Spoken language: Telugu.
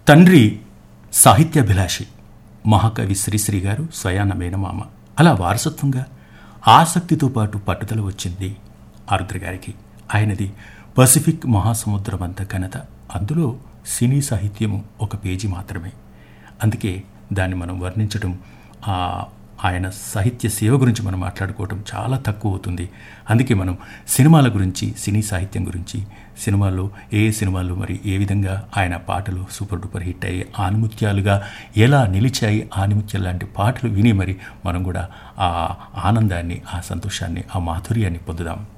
తండ్రి సాహిత్యాభిలాషి మహాకవి శ్రీశ్రీ గారు స్వయాన మేనమామ అలా వారసత్వంగా ఆసక్తితో పాటు పట్టుదల వచ్చింది ఆరుద్ర గారికి ఆయనది పసిఫిక్ మహాసముద్రం అంత ఘనత అందులో సినీ సాహిత్యము ఒక పేజీ మాత్రమే అందుకే దాన్ని మనం వర్ణించడం ఆ ఆయన సాహిత్య సేవ గురించి మనం మాట్లాడుకోవటం చాలా తక్కువ అవుతుంది అందుకే మనం సినిమాల గురించి సినీ సాహిత్యం గురించి సినిమాల్లో ఏ ఏ సినిమాల్లో మరి ఏ విధంగా ఆయన పాటలు సూపర్ డూపర్ హిట్ అయ్యి ఆనిముత్యాలుగా ఎలా నిలిచాయి ఆనిముత్యాలు లాంటి పాటలు విని మరి మనం కూడా ఆ ఆనందాన్ని ఆ సంతోషాన్ని ఆ మాధుర్యాన్ని పొందుదాం